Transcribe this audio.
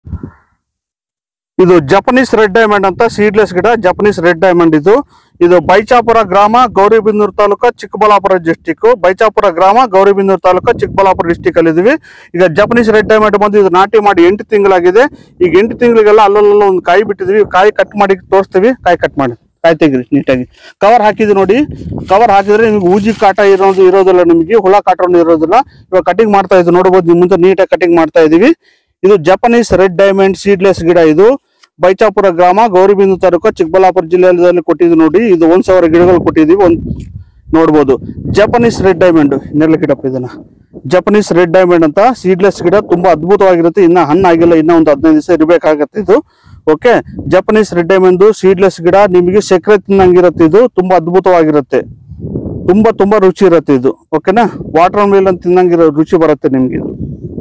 ಇದು Japanese red diamond ಅಂತ seedless ಗಿಡ ಜಪನೀಸ್ ರೆಡ್ ಡೈಮಂಡ್ ಇದು ಇದು ಬೈಚಾಪುರ ಗ್ರಾಮ ಗೌರಿಬಿದನೂರು ತಾಲೂಕು ಚಿಕ್ಕಬಳ್ಳಾಪುರ ಡಿಸ್ಟಿಕ್ ಬೈಚಾಪುರ ಗ್ರಾಮ ಗೌರಿಬಿದನೂರು ತಾಲೂಕು ಚಿಕ್ಕಬಳ್ಳಾಪುರ ಡಿಸ್ಟಿಕ್ ಅಲ್ಲಿ ಇದೀವಿ ಈಗ ಜಪನೀಸ್ ರೆಡ್ ಡೈಮಂಡ್ ಬಂದು ಇದು ನಾಟಿ ಮಾಡಿ ಎಂಟು ತಿಂಗಳಾಗಿದೆ ಈಗ ಎಂಟು ತಿಂಗಳಿಗೆಲ್ಲ ಅಲ್ಲಲ್ಲ ಒಂದು ಕಾಯಿ ಬಿಟ್ಟಿದ್ವಿ ಕಾಯಿ ಕಟ್ ಮಾಡಿ ತೋರಿಸ್ತೀವಿ ಕಾಯಿ ಕಟ್ ಮಾಡಿ ಕಾಯಿ ತೆಗಿರಿ ನೀಟಾಗಿ ಕವರ್ ಹಾಕಿದ್ವಿ ನೋಡಿ ಕವರ್ ಹಾಕಿದ್ರೆ ನಿಮ್ಗೆ ಊಜಿ ಕಾಟ ಇರೋದು ಇರೋದಿಲ್ಲ ನಿಮಗೆ ಹುಳ ಕಾಟವನ್ನು ಇರೋದಿಲ್ಲ ಇವಾಗ ಕಟಿಂಗ್ ಮಾಡ್ತಾ ಇದ್ದು ನೋಡ್ಬೋದು ನಿಮ್ ಮುಂದೆ ನೀಟಾಗಿ ಕಟಿಂಗ್ ಮಾಡ್ತಾ ಇದೀವಿ ಇದು ಜಪನೀಸ್ ರೆಡ್ ಡೈಮಂಡ್ ಸೀಡ್ಲೆಸ್ ಗಿಡ ಇದು ಬೈಚಾಪುರ ಗ್ರಾಮ ಗೌರಿಬಿಂದು ತಾಲೂಕು ಚಿಕ್ಕಬಳ್ಳಾಪುರ ಜಿಲ್ಲೆಯಲ್ಲಿ ಕೊಟ್ಟಿದ್ದು ನೋಡಿ ಇದು ಒಂದ್ ಸಾವಿರ ಗಿಡಗಳು ಕೊಟ್ಟಿದೀವಿ ಒಂದ್ ನೋಡ್ಬೋದು ಜಪನೀಸ್ ರೆಡ್ ಡೈಮಂಡ್ ನೆರಳು ಗಿಡಪ್ಪ ಇದನ್ನ ಜಪನೀಸ್ ರೆಡ್ ಡೈಮಂಡ್ ಅಂತ ಸೀಡ್ಲೆಸ್ ಗಿಡ ತುಂಬಾ ಅದ್ಭುತವಾಗಿರುತ್ತೆ ಇನ್ನ ಹಣ್ಣಾಗಿಲ್ಲ ಇನ್ನ ಒಂದು ಹದಿನೈದು ದಿವಸ ಇರಬೇಕಾಗತ್ತೆ ಇದು okay Japanese red diamond seedless ಗಿಡ ನಿಮಗೆ ಸಕ್ಕರೆ ತಿನ್ನಂಗಿರುತ್ತೆ ಇದು ತುಂಬಾ ಅದ್ಭುತವಾಗಿರುತ್ತೆ ತುಂಬಾ ತುಂಬಾ ರುಚಿ ಇರುತ್ತೆ ಇದು ಓಕೆನಾ ವಾಟರ್ ಮೆಲನ್ ತಿನ್ನಂಗಿರೋ ರುಚಿ ಬರುತ್ತೆ ನಿಮ್ಗೆ ಇದು